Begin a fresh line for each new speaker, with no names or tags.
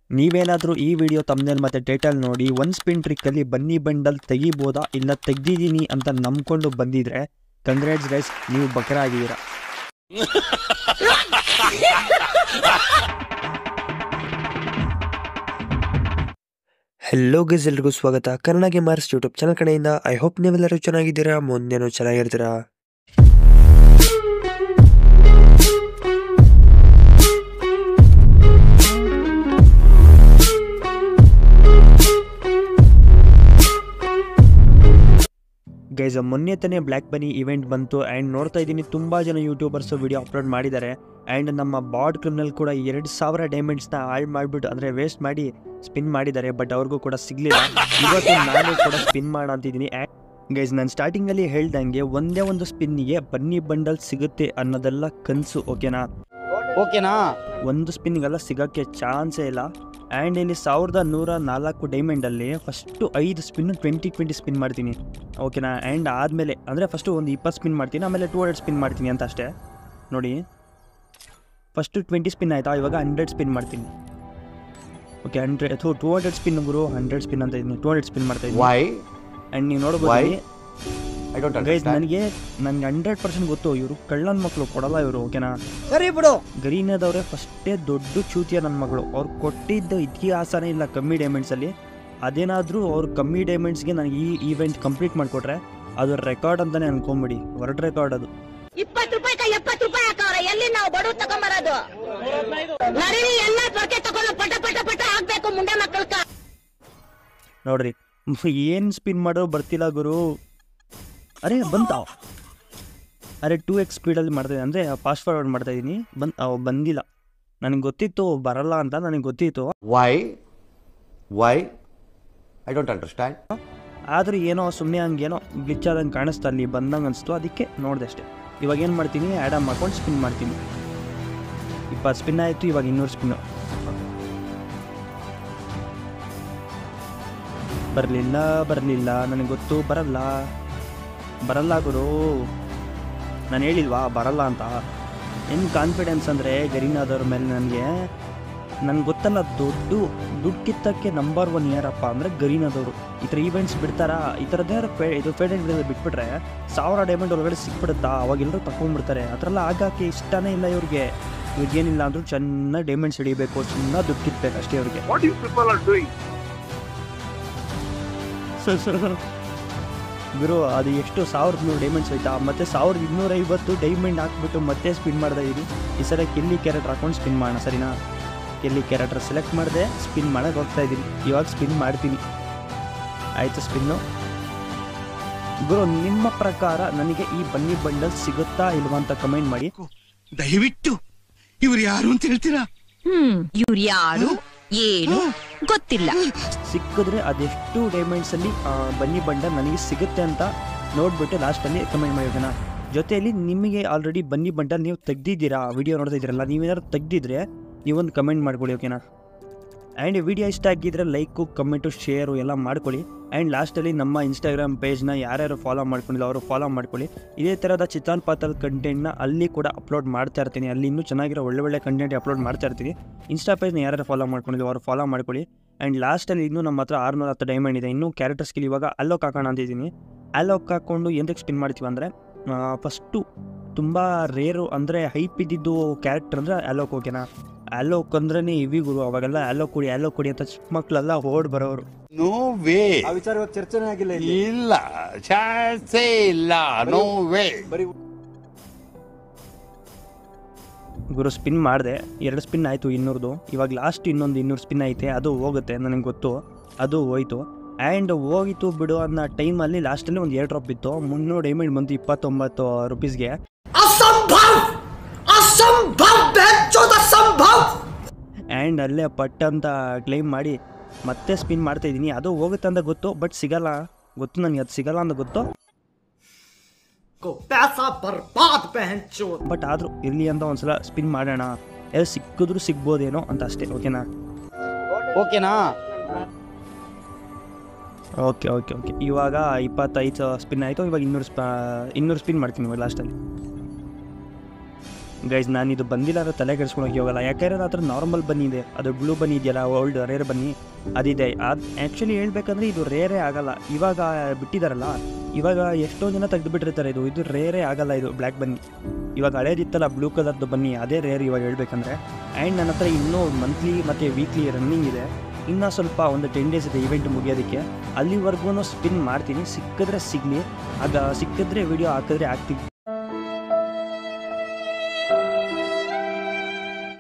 ನೀವೇನಾದರೂ ಈ ವಿಡಿಯೋ ತಮ್ಮನೇಲಿ ಮತ್ತು ಟೈಟಲ್ ನೋಡಿ ಒನ್ ಸ್ಪಿನ್ ಟ್ರಿಕ್ಕಲ್ಲಿ ಬನ್ನಿ ಬಂಡಲ್ ತೆಗಿಬೋದಾ ಇಲ್ಲ ತೆಗ್ದಿದ್ದೀನಿ ಅಂತ ನಂಬ್ಕೊಂಡು ಬಂದಿದ್ರೆ ಕಂಗ್ರಾಟ್ಸ್ ಗೈಸ್ ನೀವು ಬಕರ ಆಗಿದ್ದೀರಾ
ಹೆಲೋ ಗೈಸ್ ಎಲ್ರಿಗೂ ಸ್ವಾಗತ ಕನ್ನಡ ಗೇಮರ್ಸ್ ಯೂಟ್ಯೂಬ್ ಚಾನಲ್ ಕಡೆಯಿಂದ ಐ ಹೋಪ್ ನೀವೆಲ್ಲರೂ ಚೆನ್ನಾಗಿದ್ದೀರಾ ಮುಂದೆನೂ ಚೆನ್ನಾಗಿರ್ತೀರಾ
ಗೈಸ್ ಮೊನ್ನೆ ತಾನೇ ಬ್ಲ್ಯಾಕ್ ಬನಿ ಇವೆಂಟ್ ಬಂತು ಆ್ಯಂಡ್ ನೋಡ್ತಾ ಇದ್ದೀನಿ ತುಂಬ ಜನ ಯೂಟ್ಯೂಬರ್ಸು ವಿಡಿಯೋ ಅಪ್ಲೋಡ್ ಮಾಡಿದ್ದಾರೆ ಆ್ಯಂಡ್ ನಮ್ಮ ಬಾಡ್ ಕ್ರಿಮಿನಲ್ ಕೂಡ ಎರಡು ಸಾವಿರ ಡೈಮಂಡ್ಸ್ನ ಹಾಳು ಮಾಡಿಬಿಟ್ಟು ಅಂದರೆ ವೇಸ್ಟ್ ಮಾಡಿ ಸ್ಪಿನ್ ಮಾಡಿದ್ದಾರೆ ಬಟ್ ಅವ್ರಿಗೂ ಕೂಡ ಸಿಗಲಿಲ್ಲ ಇವತ್ತು ನಾನು ಕೂಡ ಸ್ಪಿನ್ ಮಾಡೋಣ ಅಂತಿದ್ದೀನಿ ಗೈಸ್ ನಾನು ಸ್ಟಾರ್ಟಿಂಗಲ್ಲಿ ಹೇಳ್ದಂಗೆ ಒಂದೇ ಒಂದು ಸ್ಪಿನ್ನಿಗೆ ಬನ್ನಿ ಬಂಡಲ್ ಸಿಗುತ್ತೆ ಅನ್ನೋದೆಲ್ಲ ಕನಸು ಓಕೆನಾ
ಓಕೆನಾ
ಒಂದು ಸ್ಪಿನ್ಗೆಲ್ಲ ಸಿಗೋಕ್ಕೆ ಚಾನ್ಸೇ ಇಲ್ಲ ಆ್ಯಂಡ್ ಇಲ್ಲಿ ಸಾವಿರದ ನೂರ ನಾಲ್ಕು ಡೈಮಂಡಲ್ಲಿ ಫಸ್ಟು ಐದು ಸ್ಪಿನ್ನು ಟ್ವೆಂಟಿ ಟ್ವೆಂಟಿ ಸ್ಪಿನ್ ಮಾಡ್ತೀನಿ ಓಕೆನಾ ಆ್ಯಂಡ್ ಆದಮೇಲೆ ಅಂದರೆ ಫಸ್ಟು ಒಂದು ಇಪ್ಪತ್ತು ಸ್ಪಿನ್ ಮಾಡ್ತೀನಿ ಆಮೇಲೆ ಟೂ ಹಂಡ್ರೆಡ್ ಸ್ಪಿನ್ ಮಾಡ್ತೀನಿ ಅಂತ ಅಷ್ಟೇ ನೋಡಿ ಫಸ್ಟು ಟ್ವೆಂಟಿ ಸ್ಪಿನ್ ಆಯಿತಾ ಇವಾಗ ಹಂಡ್ರೆಡ್ ಸ್ಪಿನ್ ಮಾಡ್ತೀನಿ ಓಕೆ ಹಂಡ್ರೆಡ್ ಅಥವಾ ಟೂ ಹಂಡ್ರೆಡ್ ಸ್ಪಿನ್ ಗುರು ಹಂಡ್ರೆಡ್ ಸ್ಪಿನ್ ಅಂತ ಇದ್ದೀನಿ ಟೂ ಹಂಡ್ರೆಡ್ ಸ್ಪಿನ್ ಮಾಡ್ತಾ ಇದ್ದೀನಿ
ವೈ
ಆ್ಯಂಡ್ ನೀವು ನೋಡ್ಬೋದು
Why? ಐ ಡೋಂಟ್
ಗೈಸ್ ನನಗೆ ನನಗೆ ಹಂಡ್ರೆಡ್ ಪರ್ಸೆಂಟ್ ಗೊತ್ತು ಇವರು ಕಳ್ಳನ ಮಕ್ಕಳು ಕೊಡಲ್ಲ ಇವರು ಓಕೆನಾ
ಸರಿ ಬಿಡು
ಗರೀನದವ್ರೆ ಫಸ್ಟೇ ದೊಡ್ಡ ಚೂತಿಯ ನನ್ನ ಮಗಳು ಅವ್ರು ಕೊಟ್ಟಿದ್ದ ಇತಿಹಾಸನೇ ಇಲ್ಲ ಕಮ್ಮಿ ಡೈಮಂಡ್ಸಲ್ಲಿ ಅದೇನಾದರೂ ಅವ್ರು ಕಮ್ಮಿ ಡೈಮಂಡ್ಸ್ಗೆ ನನಗೆ ಈ ಈವೆಂಟ್ ಕಂಪ್ಲೀಟ್ ಮಾಡಿಕೊಟ್ರೆ ಅದು ರೆಕಾರ್ಡ್ ಅಂತಲೇ ಅನ್ಕೊಂಬಿಡಿ ವರ್ಲ್ಡ್ ರೆಕಾರ್ಡ್ ಅದು
ಇಪ್ಪತ್ತು ರೂಪಾಯಿ ಎಪ್ಪತ್ತು ರೂಪಾಯಿ ಹಾಕವ್ರೆ ಎಲ್ಲಿ ನಾವು ಬಡವ್ರು ತಗೊಂಬರೋದು ನರಿನಿ ಎಲ್ಲ ಪೊರ್ಕೆ ತಗೊಂಡು ಪಟ ಪಟ ಪಟ ಹಾಕ್ಬೇಕು ಮುಂಡೆ ಮಕ್ಕಳ್ಕ
ನೋಡ್ರಿ ಏನು ಸ್ಪಿನ್ ಮಾಡೋ ಬರ್ತಿಲ್ಲ ಗುರು ಅರೆ ಬಂತ ಅರೆ ಟೂ ಎಕ್ಸ್ ಸ್ಪೀಡಲ್ಲಿ ಮಾಡ್ತಾಯಿದ್ದೀನಿ ಅಂದರೆ ಫಾಸ್ಟ್ ಫಾರ್ವರ್ಡ್ ಮಾಡ್ತಾಯಿದ್ದೀನಿ ಬಂದು ಅವ್ ಬಂದಿಲ್ಲ ನನಗೆ ಗೊತ್ತಿತ್ತು ಬರಲ್ಲ ಅಂತ ನನಗೆ ಗೊತ್ತಿತ್ತು
why why I don't understand
ಆದರೂ ಏನೋ ಸುಮ್ಮನೆ ಹಂಗೇನೋ ಗ್ಲಿಚ್ ಆದಂಗೆ ಕಾಣಿಸ್ತಾ ಅಲ್ಲಿ ಬಂದಂಗೆ ಅನಿಸ್ತು ಅದಕ್ಕೆ ನೋಡಿದೆ ಅಷ್ಟೇ ಇವಾಗ ಏನು ಮಾಡ್ತೀನಿ ಆ್ಯಡಮ್ ಮಾಡ್ಕೊಂಡು ಸ್ಪಿನ್ ಮಾಡ್ತೀನಿ ಇಪ್ಪತ್ತು ಸ್ಪಿನ್ ಆಯಿತು ಇವಾಗ ಇನ್ನೂರು ಸ್ಪಿನ್ನು ಬರಲಿಲ್ಲ ಬರಲಿಲ್ಲ ನನಗೆ ಗೊತ್ತು ಬರಲ್ಲ ಬರಲ್ಲ ಗುರು ನಾನು ಹೇಳಿಲ್ವಾ ಬರಲ್ಲ ಅಂತ ಏನು ಕಾನ್ಫಿಡೆನ್ಸ್ ಅಂದರೆ ಗರೀನಾದವ್ರ ಮೇಲೆ ನನಗೆ ನನಗೆ ಗೊತ್ತಲ್ಲ ದೊಡ್ಡ ದುಡ್ಡು ಕಿತ್ತಕ್ಕೆ ನಂಬರ್ ಒನ್ ಯಾರಪ್ಪ ಅಂದರೆ ಗರೀನಾದವರು ಈ ಥರ ಈವೆಂಟ್ಸ್ ಬಿಡ್ತಾರಾ ಈ ಥರದ್ದೇ ಫೇ ಇದು ಫೇಡೆಡ್ ಬಿಟ್ಬಿಟ್ರೆ ಸಾವಿರ ಡೈಮಂಡ್ ಒಳಗಡೆ ಸಿಕ್ಬಿಡುತ್ತಾ ಅವಾಗ ಎಲ್ಲರೂ ತಗೊಂಡ್ಬಿಡ್ತಾರೆ ಆ ಥರ ಎಲ್ಲ ಆಗಾಕೆ ಇಷ್ಟನೇ ಇಲ್ಲ ಇವ್ರಿಗೆ ಇವ್ರಿಗೇನಿಲ್ಲ ಅಂದರೂ ಚೆನ್ನಾಗಿ ಡೈಮಂಡ್ಸ್ ಹಿಡಿಬೇಕು ಚೆನ್ನಾಗಿ ದುಡ್ಡು ಕಿತ್ಬೇಕು ಅಷ್ಟೇ ಇವ್ರಿಗೆ
What you people are doing?
ಗುರು ಅದು ಎಷ್ಟು ಸಾವಿರದ ನೂರು ಡೈಮಂಡ್ಸ್ ಹೋಯ್ತಾ ಮತ್ತೆ ಸಾವಿರದ ಇನ್ನೂರ ಐವತ್ತು ಡೈಮಂಡ್ ಹಾಕ್ಬಿಟ್ಟು ಮತ್ತೆ ಸ್ಪಿನ್ ಮಾಡ್ತಾ ಇದ್ದೀನಿ ಈ ಸಲ ಕೆಲ್ಲಿ ಕ್ಯಾರೆಕ್ಟರ್ ಹಾಕೊಂಡು ಸ್ಪಿನ್ ಮಾಡೋಣ ಸರಿನಾ ಕೆಲ್ಲಿ ಕ್ಯಾರೆಕ್ಟರ್ ಸೆಲೆಕ್ಟ್ ಮಾಡಿದೆ ಸ್ಪಿನ್ ಮಾಡೋಕೆ ಹೋಗ್ತಾ ಇದ್ದೀನಿ ಇವಾಗ ಸ್ಪಿನ್ ಮಾಡ್ತೀನಿ ಆಯಿತು ಸ್ಪಿನ್ನು ಗುರು ನಿಮ್ಮ ಪ್ರಕಾರ ನನಗೆ ಈ ಬನ್ನಿ ಬಂಡಲ್ ಸಿಗುತ್ತಾ ಇಲ್ವಾ ಅಂತ ಕಮೆಂಟ್ ಮಾಡಿ
ದಯವಿಟ್ಟು ಇವ್ರು ಯಾರು ಅಂತ ಹೇಳ್ತೀರಾ
ಹ್ಮ್ ಇವ್ರು ಯಾರು ಏನು ಗೊತ್ತಿಲ್ಲ
ಸಿಕ್ಕಿದ್ರೆ ಅದೆಷ್ಟು ಡೈಮಂಡ್ಸಲ್ಲಿ ಬನ್ನಿ ಬಂಡ ನನಗೆ ಸಿಗುತ್ತೆ ಅಂತ ನೋಡ್ಬಿಟ್ಟು ಲಾಸ್ಟಲ್ಲಿ ಕಮೆಂಟ್ ಮಾಡಿ ಓಕೆನಾ ಜೊತೆಯಲ್ಲಿ ನಿಮಗೆ ಆಲ್ರೆಡಿ ಬನ್ನಿ ಬಂಡ ನೀವು ತೆಗ್ದಿದ್ದೀರಾ ವಿಡಿಯೋ ನೋಡ್ತಾ ಇದ್ದೀರಲ್ಲ ನೀವೇನಾದ್ರು ತೆಗ್ದಿದ್ರೆ ನೀವೊಂದು ಕಮೆಂಟ್ ಮಾಡ್ಕೊಳ್ಳಿ ಓಕೆನಾ ಆ್ಯಂಡ್ ವಿಡಿಯೋ ಇಷ್ಟ ಆಗಿದ್ರೆ ಲೈಕು ಕಮೆಂಟು ಶೇರು ಎಲ್ಲ ಮಾಡ್ಕೊಳ್ಳಿ ಆ್ಯಂಡ್ ಲಾಸ್ಟಲ್ಲಿ ನಮ್ಮ ಇನ್ಸ್ಟಾಗ್ರಾಮ್ ಪೇಜ್ನ ಯಾರ್ಯಾರು ಫಾಲೋ ಮಾಡ್ಕೊಂಡಿಲ್ಲ ಅವರು ಫಾಲೋ ಮಾಡ್ಕೊಳ್ಳಿ ಇದೇ ಥರದ ಚಿತ್ತಾನ್ ಪಾತಲ್ ಕಂಟೆಂಟ್ನ ಅಲ್ಲಿ ಕೂಡ ಅಪ್ಲೋಡ್ ಮಾಡ್ತಾ ಇರ್ತೀನಿ ಅಲ್ಲಿ ಇನ್ನೂ ಚೆನ್ನಾಗಿರೋ ಒಳ್ಳೆ ಒಳ್ಳೆ ಕಂಟೆಂಟ್ ಅಪ್ಲೋಡ್ ಮಾಡ್ತಾ ಇರ್ತೀನಿ ಇನ್ಸ್ಟಾ ಪೇಜ್ನ ಯಾರ್ಯಾರು ಫಾಲೋ ಮಾಡ್ಕೊಂಡಿಲ್ಲ ಅವರು ಫಾಲೋ ಮಾಡ್ಕೊಳ್ಳಿ ಆ್ಯಂಡ್ ಲಾಸ್ಟಲ್ಲಿ ಇನ್ನೂ ನಮ್ಮ ಹತ್ರ ಆರುನೂರ ಹತ್ತು ಡೈಮಂಡ್ ಇದೆ ಇನ್ನೂ ಕ್ಯಾರೆಕ್ಟರ್ ಸ್ಕಿಲ್ ಇವಾಗ ಅಲ್ಲೋಕ್ ಹಾಕೋಣ ಅಂತಿದ್ದೀನಿ ಅಲ್ಲೋಕ್ ಹಾಕ್ಕೊಂಡು ಎಂತಕ್ಕೆ ಸ್ಪಿನ್ ಮಾಡ್ತೀವಿ ಅಂದರೆ ಫಸ್ಟು ತುಂಬ ರೇರು ಅಂದರೆ ಹೈಪ್ ಇದ್ದಿದ್ದು ಕ್ಯಾರೆಕ್ಟರ್ ಅಂದರೆ ಅಲೋಕ್ ಓಕೆನಾ ಅಲೋಕ್ ಅಂದ್ರೆ ಇವಿ ಗುರು ಅವಾಗೆಲ್ಲ ಅಲೋಕ್ ಕೊಡಿ ಅಲೋಕ್ ಕೊಡಿ ಅಂತ ಚಿಕ್ಕ ಮಕ್ಕಳೆಲ್ಲ ಓಡ್ ಬರೋರು
ನೋ ವೇ
ಆ ವಿಚಾರ ಇವತ್ತು ಚರ್ಚೆನೇ ಆಗಿಲ್ಲ ಇಲ್ಲಿ
ಇಲ್ಲ ಚಾನ್ಸೇ ಇಲ್ಲ ನೋ ವೇ
ಬರೀ
ಗುರು ಸ್ಪಿನ್ ಮಾಡಿದೆ ಎರಡು ಸ್ಪಿನ್ ಆಯಿತು ಇನ್ನೂರ್ದು ಇವಾಗ ಲಾಸ್ಟ್ ಇನ್ನೊಂದು ಇನ್ನೂರು ಸ್ಪಿನ್ ಐತೆ ಅದು ಹೋಗುತ್ತೆ ನನಗೆ ಗೊತ್ತು ಅದು ಹೋಯ್ತು ಆ್ಯಂಡ್ ಹೋಗಿತ್ತು ಬಿಡು ಅನ್ನೋ ಟೈಮಲ್ಲಿ ಲಾಸ್ಟಲ್ಲಿ ಒಂದು ಏರ್ ಡ್ರಾಪ್ ಇತ್ತು ಮುನ್ನೂರು ಡೈಮಂಡ್ ಬಂತು ಇಪ್ಪತ್ತೊಂಬತ್ತು ರುಪೀಸ್ಗೆ ಆ್ಯಂಡ್ ಅಲ್ಲೇ ಪಟ್ ಅಂತ ಕ್ಲೈಮ್ ಮಾಡಿ ಮತ್ತೆ ಸ್ಪಿನ್ ಮಾಡ್ತಾ ಇದ್ದೀನಿ ಅದು ಹೋಗುತ್ತೆ ಅಂತ ಗೊತ್ತು ಬಟ್ ಸಿಗಲ್ಲ ಗೊತ್ತು ನನಗೆ ಅದು ಸಿಗಲ್ಲ ಅಂತ ಗೊತ್ತು ಬಟ್ ಆದರೂ ಇರಲಿ ಅಂತ ಒಂದ್ಸಲ ಸ್ಪಿನ್ ಮಾಡೋಣ ಎಲ್ಲ ಸಿಕ್ಕಿದ್ರು ಸಿಗ್ಬೋದೇನೋ ಅಂತ ಅಷ್ಟೇ ಓಕೆನಾ
ಓಕೆನಾ
ಓಕೆ ಓಕೆ ಓಕೆ ಇವಾಗ ಇಪ್ಪತ್ತೈದು ಸ್ಪಿನ್ ಆಯಿತು ಇವಾಗ ಇನ್ನೂರು ಸ್ಪ ಇನ್ನೂರು ಸ್ಪಿನ್ ಮಾಡ್ತೀನಿ ಇವಾಗ ಲಾಸ್ಟಲ್ಲಿ ಗೈಸ್ ನಾನು ಇದು ಬಂದಿಲ್ಲ ಅಂದ್ರೆ ತಲೆ ಕೆಡಿಸ್ಕೊಳಕ್ಕೆ ಹೋಗಲ್ಲ ಯಾಕಂದ್ರೆ ನನ್ನ ಹತ್ರ ನಾರ್ಮಲ್ ಬನ್ನಿ ಇದೆ ಅದು ಬ್ಲೂ ಬನ್ನಿ ಇದೆಯಲ್ಲ ಓಲ್ಡ್ ರೇರ್ ಬನ್ನಿ ಅದಿದೆ ಅದು ಆ್ಯಕ್ಚುಲಿ ಹೇಳ್ಬೇಕಂದ್ರೆ ಇದು ರೇರೇ ಆಗಲ್ಲ ಇವಾಗ ಬಿಟ್ಟಿದಾರಲ್ಲ ಇವಾಗ ಎಷ್ಟೋ ಜನ ತೆಗೆದು ಬಿಟ್ಟಿರ್ತಾರೆ ಇದು ಇದು ರೇರೇ ಆಗಲ್ಲ ಇದು ಬ್ಲ್ಯಾಕ್ ಬನ್ನಿ ಇವಾಗ ಹಳೇದಿತ್ತಲ್ಲ ಬ್ಲೂ ಕಲರ್ದು ಬನ್ನಿ ಅದೇ ರೇರ್ ಇವಾಗ ಹೇಳ್ಬೇಕಂದ್ರೆ ಆ್ಯಂಡ್ ನನ್ನ ಹತ್ರ ಇನ್ನೂ ಮಂತ್ಲಿ ಮತ್ತು ವೀಕ್ಲಿ ರನ್ನಿಂಗ್ ಇದೆ ಇನ್ನೂ ಸ್ವಲ್ಪ ಒಂದು ಟೆನ್ ಡೇಸ್ ಇದೆ ಇವೆಂಟ್ ಮುಗಿಯೋದಕ್ಕೆ ಅಲ್ಲಿವರೆಗೂ ಸ್ಪಿನ್ ಮಾಡ್ತೀನಿ ಸಿಕ್ಕಿದ್ರೆ ಸಿಗಲಿ ಅದು ಸಿಕ್ಕಿದ್ರೆ ವಿಡಿಯೋ ಹಾಕಿದ್ರೆ ಹಾಕ್ತೀನಿ